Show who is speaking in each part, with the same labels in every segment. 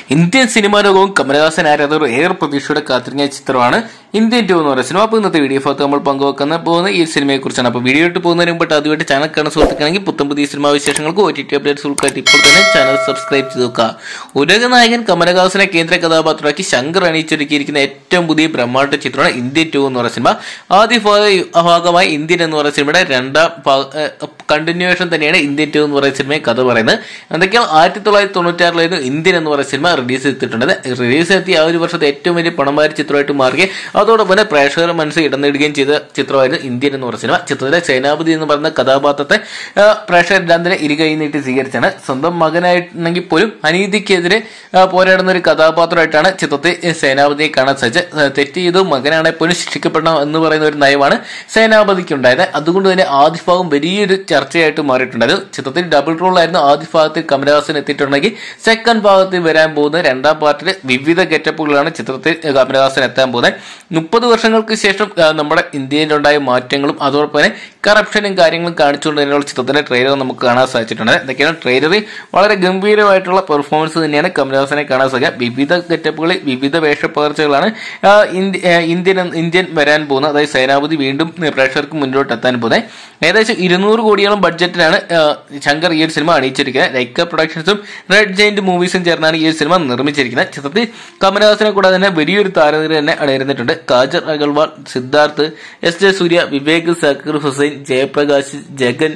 Speaker 1: Indian cinema ലോകവും കമലഹാസൻ ആരാധകർ ഏറെ പ്രതീക്ഷയോടെ കാത്തിരിഞ്ഞ ചിത്രമാണ് ഇന്ത്യൻ ടു എന്ന് പറയുന്ന സിനിമ അപ്പോൾ ഇന്നത്തെ വീഡിയോ ഭാഗത്ത് നമ്മൾ പങ്കുവെക്കുന്ന പോകുന്ന ഈ സിനിമയെ കുറിച്ചാണ് അപ്പോൾ വീഡിയോ ഇട്ട് പോകുന്നതിന് മുമ്പ് ആദ്യമായിട്ട് ചാനൽ കാണുന്ന സുഹൃത്തുക്കാണെങ്കിൽ പുത്തം പുതിയ സിനിമാ വിശേഷങ്ങൾക്ക് ഒ ടി ടി അപ്ഡേറ്റ്സ് ഉൾക്കായിട്ട് ഇപ്പോൾ തന്നെ ചാനൽ സബ്സ്ക്രൈബ് ചെയ്ത് നോക്കുക ഉലകനായകൻ കമലഹാസനെ കേന്ദ്ര കഥാപാത്രമാക്കി ശങ്കർ അണിയിച്ചൊരുക്കിയിരിക്കുന്ന ഏറ്റവും പുതിയ ബ്രഹ്മാണ്ഡ ചിത്രമാണ് ഇന്ത്യൻ ടു എന്ന് പറയുന്ന സിനിമ ആദ്യ ഭാഗ- ഭാഗമായി ഇന്ത്യൻ എന്ന് പറയുന്ന സിനിമയുടെ രണ്ടാം കണ്ടിന്യൂവേഷൻ തന്നെയാണ് ഇന്ത്യൻ ടു എന്ന് പറയുന്ന സിനിമയെ കഥ പറയുന്നത് എന്തൊക്കെയാണ് ആയിരത്തി തൊള്ളായിരത്തി തൊണ്ണൂറ്റാറിലായിരുന്നു ഇന്ത്യൻ എന്ന് പറയുന്ന സിനിമ റിലീസ് ചെയ്തിട്ടുള്ളത് റിലീസ് എത്തിയ ആ ഒരു വർഷത്തെ ഏറ്റവും വലിയ പണമാരി ചിത്രമായിട്ട് മാറുകയും അതോടൊപ്പം തന്നെ പ്രേക്ഷകരുടെ മനസ്സിൽ ഇടം നേടുകയും ചെയ്ത ചിത്രമായിരുന്നു ഇന്ത്യൻ എന്ന് പറയുന്ന സിനിമ ചിത്രത്തിലെ സേനാപതി എന്ന് പറയുന്ന കഥാപാത്രത്തെ ആ, പ്രേക്ഷകരെല്ലാം തന്നെ ഇരുകൈ നീട്ടി സ്വീകരിച്ചാണ് സ്വന്തം മകനായിട്ടുണ്ടെങ്കിൽ പോലും അനീതിക്കെതിരെ ആ, പോരാടുന്ന ഒരു കഥാപാത്രമായിട്ടാണ് ചിത്രത്തിൽ ഈ സേനാപതിയെ കാണാൻ സാധിച്ചത് ആ, തെറ്റ് ചെയ്തു മകനാണെങ്കിൽ പോലും ശിക്ഷിക്കപ്പെടണം എന്ന് പറയുന്ന ഒരു നയമാണ് സേനാപതിക്ക് ഉണ്ടായത് അതുകൊണ്ട് തന്നെ ആദ്യ ഭാഗം വലിയൊരു ചർച്ചയായിട്ട് മാറിയിട്ടുണ്ടായിരുന്നു ചിത്രത്തിൽ ഡബിൾ റോൾ ആയിരുന്നു ആദ്യ ഭാഗത്തിൽ കമലഹാസൻ എത്തിയിട്ടുണ്ടെങ്കിൽ സെക്കൻഡ് ഭാഗത്തിൽ വരാൻ പോകുന്ന രണ്ടാം പാർട്ടിൽ വിവിധ ഗെറ്റപ്പുകളാണ് ചിത്രത്തിൽ കമലഹാസൻ എത്താൻ പോകുന്നത് മുപ്പത് വർഷങ്ങൾക്ക് ശേഷം ആ, നമ്മുടെ ഇന്ത്യയിലുണ്ടായ മാറ്റങ്ങളും അതോടൊപ്പം തന്നെ കറപ്ഷനും കാര്യങ്ങളും കാണിച്ചുകൊണ്ട് തന്നെയുള്ള ചിത്രത്തിന്റെ ട്രെയിലർ നമുക്ക് കാണാൻ സാധിച്ചിട്ടുണ്ട് എന്തൊക്കെയാണ് ട്രെയിലറിൽ വളരെ ഗംഭീരമായിട്ടുള്ള പെർഫോമൻസ് തന്നെയാണ് കമലഹാസനെ കാണാൻ സാധിക്കുക വിവിധ ഗെറ്റപ്പുകളിൽ വിവിധ വേഷപ്പകർച്ചകളാണ് ആ, ഇന്ത്യ- ആ, ഇന്ത്യൻ ഇന്ത്യൻ വരാൻ പോകുന്നത് അതായത് സേനാപതി വീണ്ടും പ്രേക്ഷകർക്ക് മുന്നോട്ട് എത്താൻ പോകുന്നത് ഏകദേശം ഇരുന്നൂറ് കോടിയോളം ബഡ്ജറ്റിലാണ് ആ, ശങ്കർ ഈ ഒരു സിനിമ അണിയിച്ചിരിക്കുന്നത് ലൈക്ക പ്രൊഡക്ഷൻസും റെഡ് ജെയിന്റ് മൂവീസും ചേർന്നാണ് ഈ ഒരു സിനിമ നിർമ്മിച്ചിരിക്കുന്നത് ചിത്രത്തിൽ കമലഹാസനെ കൂടാതെ തന്നെ വലിയൊരു താരനിര തന്നെ അണിയിരുന്നിട്ടുണ്ട് കാജർ അഗർവാൾ സിദ്ധാർത്ഥ് എസ് ജെ സൂര്യ വിവേക് സക്കീർ ഹുസൈൻ ജയപ്രകാശ് ജഗൻ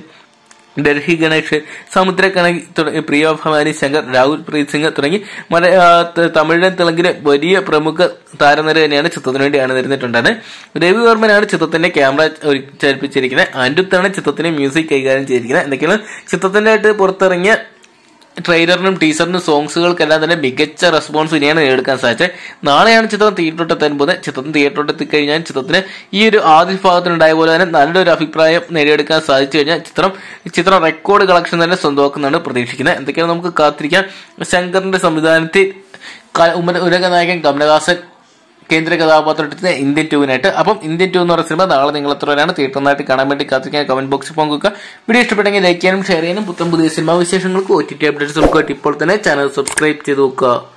Speaker 1: ഡൽഹി ഗണേഷ് സമുദ്രക്കണകി തുടങ്ങി പ്രിയ ഭവാനി ശങ്കർ രാഹുൽ പ്രീത് സിംഗ് തുടങ്ങി മല ആ, ത- തമിഴിലും തെലുങ്കിലെ വലിയ പ്രമുഖ താരനിര തന്നെയാണ് ചിത്രത്തിന് വേണ്ടി അണിനിരുന്നിട്ടുണ്ടായത് രവിവർമ്മനാണ് ചിത്രത്തിന്റെ ക്യാമറ ഒരു- ചലിപ്പിച്ചിരിക്കുന്നത് അനിരുത്താണ് ചിത്രത്തിന്റെ മ്യൂസിക് കൈകാര്യം ചെയ്തിരിക്കുന്നത് എന്തൊക്കെയാണ് ചിത്രത്തിന്റെ ആയിട്ട് പുറത്തിറങ്ങിയ ട്രെയിലറിനും ടീസറിനും സോങ്സുകൾക്കെല്ലാം തന്നെ മികച്ച റെസ്പോൺസ് തന്നെയാണ് നേടിയെടുക്കാൻ സാധിച്ചത് നാളെയാണ് ചിത്രം തിയേറ്ററിലോട്ട് എത്താൻ പോകുന്നത് ചിത്രം തിയേറ്ററിലോട്ട് എത്തിക്കഴിഞ്ഞാൽ ചിത്രത്തിന് ഈ ഒരു ആദ്യ ഭാഗത്തിനുണ്ടായ പോലെ തന്നെ നല്ലൊരു അഭിപ്രായം നേടിയെടുക്കാൻ സാധിച്ചു കഴിഞ്ഞാൽ ചിത്രം ചിത്രം റെക്കോർഡ് കളക്ഷൻ തന്നെ സ്വന്തമാക്കുന്നതാണ് പ്രതീക്ഷിക്കുന്നത് എന്തൊക്കെയാണ് നമുക്ക് കാത്തിരിക്കാം ശങ്കറിന്റെ സംവിധാനത്തിൽ ക- ഉമ- ഉലകനായകൻ കമലഹാസൻ കേന്ദ്ര കഥാപാത്രത്തിന് ഇന്ത്യൻ ടൂവിനായിട്ട് അപ്പം ഇന്ത്യൻ ടൂ എന്ന് പറയുന്ന സിനിമ നാളെ നിങ്ങൾ എത്ര പേരാണ് തിയേറ്ററിനായിട്ട് കാണാൻ വേണ്ടി കാത്തിരിക്കാൻ കമന്റ് ബോക്സിൽ പങ്കുവെക്കുക വീഡിയോ ഇഷ്ടപ്പെട്ടെങ്കിൽ ലൈക്ക് ചെയ്യാനും ഷെയർ ചെയ്യാനും പുത്തം പുതിയ സിനിമാ വിശേഷങ്ങൾക്ക് ഒ ടി ടി അപ്ഡേറ്റ്സ് ഇപ്പോൾ തന്നെ ചാനൽ സബ്സ്ക്രൈബ് ചെയ്ത് നോക്കുക